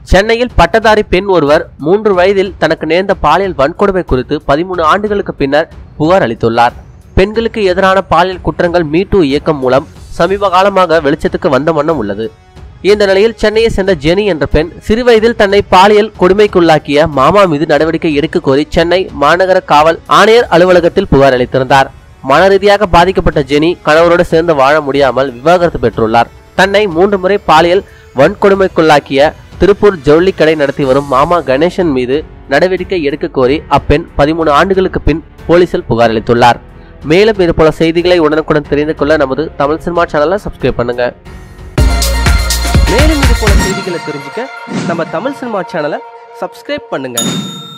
சென்னையில் பட்டதாரி பெண் ஒருவர் மூன்று வயதில் தனக்கு நேர்ந்த பாலியல் வன்கொடுமை குறித்து பதிமூணு ஆண்டுகளுக்கு பின்னர் புகார் அளித்துள்ளார் பெண்களுக்கு எதிரான பாலியல் குற்றங்கள் மீட்டு இயக்கம் மூலம் சமீப காலமாக வெளிச்சத்துக்கு வந்த வண்ணம் உள்ளது இந்த நிலையில் சென்னையை சேர்ந்த ஜெனி என்ற பெண் சிறுவயதில் தன்னை பாலியல் கொடுமைக்குள்ளாக்கிய மாமா மீது நடவடிக்கை எடுக்க கோரி சென்னை மாநகர காவல் ஆணையர் அலுவலகத்தில் புகார் அளித்திருந்தார் மன ரீதியாக பாதிக்கப்பட்ட ஜெனி கணவரோடு சேர்ந்து வாழ முடியாமல் விவாகரத்து பெற்றுள்ளார் தன்னை மூன்று முறை பாலியல் வன்கொடுமைக்குள்ளாக்கிய திருப்பூர் ஜவுளி கடை நடத்தி வரும் மாமா கணேசன் மீது நடவடிக்கை எடுக்க கோரி அப்பெண் பதிமூணு ஆண்டுகளுக்கு பின் போலீசில் புகார் அளித்துள்ளார் மேலும் இது போல செய்திகளை உடனுக்குடன் தெரிந்து கொள்ள நமது தமிழ் சினிமா சேனலை சப்ஸ்கிரைப் பண்ணுங்க மேலும் இது போல செய்திகளை தெரிஞ்சுக்க நம்ம தமிழ் சினிமா சேனலை சப்ஸ்கிரைப் பண்ணுங்க